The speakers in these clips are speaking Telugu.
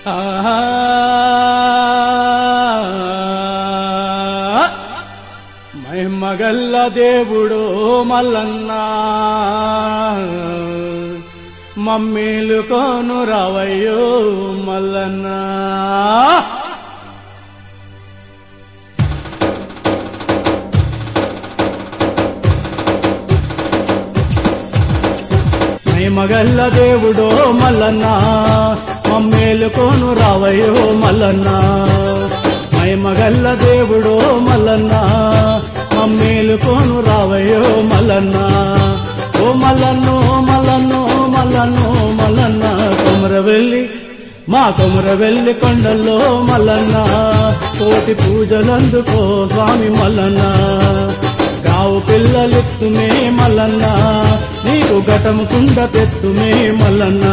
ఆహా. మహిమగల్ల దేవుడు మల్లన్న మమ్మీలుకోను రావయ్యో మల్లన్న మహిమగల్ల దేవుడో మల్లన్న మమ్మేలుకోను రావయ్యో మల్లన్న మహిమగల్ల దేవుడో మల్లన్న మమ్మేలుకోను రావయ్యో మల్లన్న ఓ మల్లన్నో మల్లన్నో మల్లన్నో మల్లన్న కొమర వెళ్ళి మా కొమర వెళ్ళి కొండల్లో మల్లన్న కోటి పూజలందుకో స్వామి మల్లన్న గావు పిల్లలెత్తుమే మల్లన్న నీకు ఘటము కుండ తెత్తుమే మల్లన్న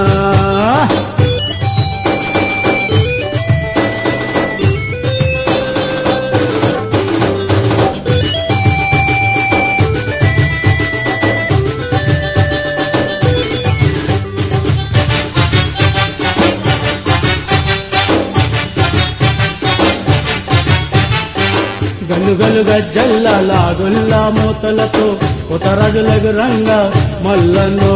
గలుగలు గజ్జల్ల లాగుల్ల మూతలతో ఉతరజులకు రంగ మల్లన్నో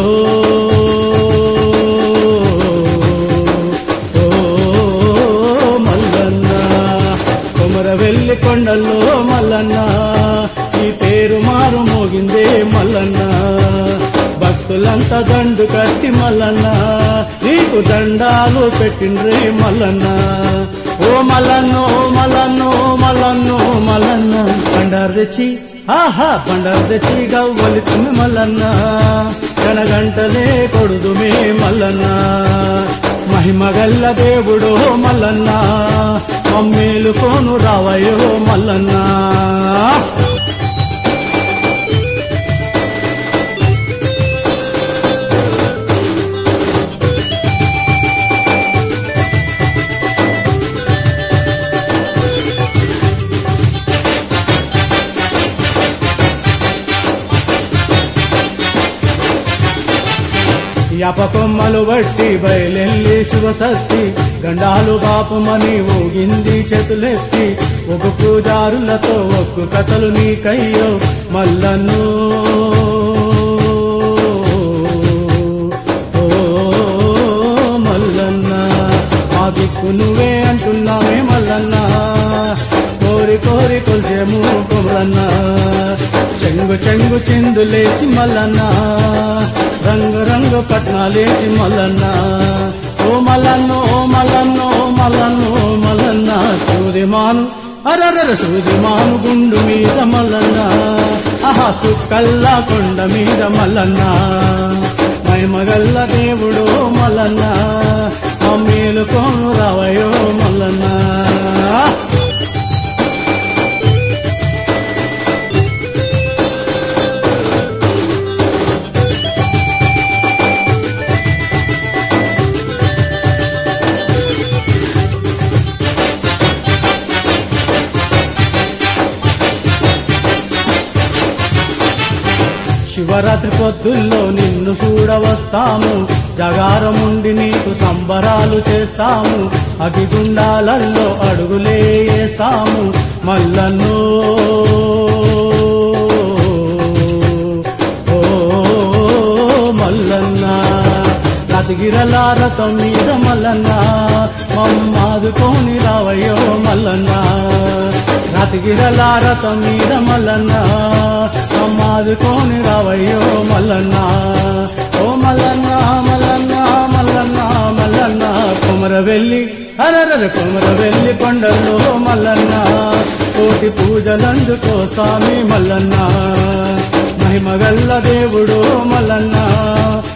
ఓ మల్లన్న కొమర వెళ్ళి కొండల్లో మల్లన్న ఈ పేరు మారు మోగిందే మల్లన్న భక్తులంతా దండు కట్టి మల్లన్న నీకు దండాలు పెట్టిండ్రే మల్లన్న ఓ మల్లన్నో మల్లన్నో మల్లన్నో మల్లన్న బండారు తెచ్చి ఆహా బండారు తెచ్చి గవ్వలితుమి మల్లన్న గణగంటలే కొడుదుమే మల్లన్న మహిమగల్ల దేవుడో మల్లన్న మమ్మేలు కోను రావయో మల్లన్న యాపకొమ్మలు బట్టి బయలెల్లి శివసత్తి గండాలు పాపమని ఊగింది చేతులెత్తి ఒక పూజారులతో ఒక్కు కథలు నీకయ్యో మల్లన్ను ఓ మల్లన్న మా దిక్కు నువ్వే అంటున్నామే మల్లన్న కోరి కోరి కొల్చేము కుమరన్న చెంగు చెంగు చిందులేసి మల్లన్న రంగు రంగు పట్నాలేసి మల్లన్న ఓ మల్లన్నో మల్లన్నో మల్లన్నో మల్లన్న సూర్యమాను అరరర సూర్యమాను గుండు మీద మల్లన్న ఆహా సుక్కల్లా కొండ మీద మల్లన్న మహిమగల్ల దేవుడు మల్లన్న మమ్మీలు కోను రావయో మల్లన్న శివరాత్రి పొద్దుల్లో నిన్ను చూడవస్తాము జగారముండి నీకు సంబరాలు చేస్తాము అగిగుండాలల్లో అడుగులే వేస్తాము మల్లన్నో ఓ మల్లన్న రతిగిరలారతం మీద మల్లన్న మమ్మాదుకోని రావయ్యో మల్లన్న రతిగిరలారతం మీద మల్లన్న మమ్మాదుకోని రావయ్యో మల్లన్న ఓ మల్లన్న మల్లన్న మల్లన్న మల్లన్న కుమర వెళ్ళి అరరర కుమర వెళ్ళి కొండల్లో మల్లన్న కోటి పూజలందుకో స్వామి మల్లన్న మహిమగల్ల దేవుడు మల్లన్న